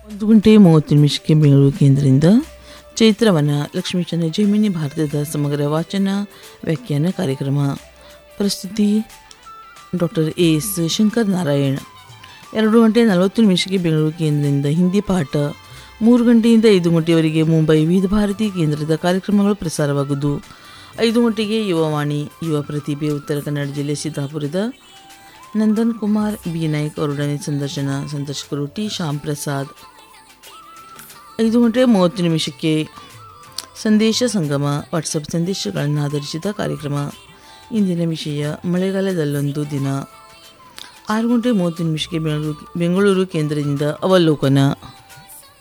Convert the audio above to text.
ಒಂದು ಗಂಟೆ ಮೂವತ್ತು ನಿಮಿಷಕ್ಕೆ ಬೆಂಗಳೂರು ಕೇಂದ್ರದಿಂದ ಚೈತ್ರವನ ಲಕ್ಷ್ಮೀಚಂದ್ರ ಜೈಮಿನಿ ಭಾರತದ ಸಮಗ್ರ ವಾಚನ ವ್ಯಾಖ್ಯಾನ ಕಾರ್ಯಕ್ರಮ ಪ್ರಸ್ತುತಿ doctor A S Shankar Narayan ಎರಡು ಗಂಟೆ ನಲವತ್ತು ನಿಮಿಷಕ್ಕೆ ಬೆಂಗಳೂರು ಕೇಂದ್ರದಿಂದ ಹಿಂದಿ ಪಾಠ ಮೂರು ಗಂಟೆಯಿಂದ ಐದು ಗಂಟೆಯವರೆಗೆ ಮುಂಬೈ ವಿವಿಧ ಭಾರತಿ ಕೇಂದ್ರದ ಕಾರ್ಯಕ್ರಮಗಳು ಪ್ರಸಾರವಾಗುವುದು ಐದು ಗಂಟೆಗೆ ಯುವವಾಣಿ ಯುವ ಪ್ರತಿಭೆ ಉತ್ತರ ಕನ್ನಡ ಜಿಲ್ಲೆ ಸಿದ್ದಾಪುರದ ನಂದನ್ ಕುಮಾರ್ ಬಿ ನಾಯ್ಕ್ ಅವರೊಡನೆ ಸಂದರ್ಶನ ಸಂದರ್ಶಕರು ಟಿ ಶ್ಯಾಮ್ ಪ್ರಸಾದ್ ಐದು ಗಂಟೆ ಮೂವತ್ತು ನಿಮಿಷಕ್ಕೆ ಸಂದೇಶ ಸಂಗಮ ವಾಟ್ಸಪ್ ಸಂದೇಶಗಳನ್ನು ಆಧರಿಸಿದ ಕಾರ್ಯಕ್ರಮ ಇಂದಿನ ವಿಷಯ ಮಳೆಗಾಲದಲ್ಲೊಂದು ದಿನ ಆರು ಗಂಟೆ ಮೂವತ್ತು ನಿಮಿಷಕ್ಕೆ ಬೆಂಗಳೂರು ಬೆಂಗಳೂರು ಕೇಂದ್ರದಿಂದ ಅವಲೋಕನ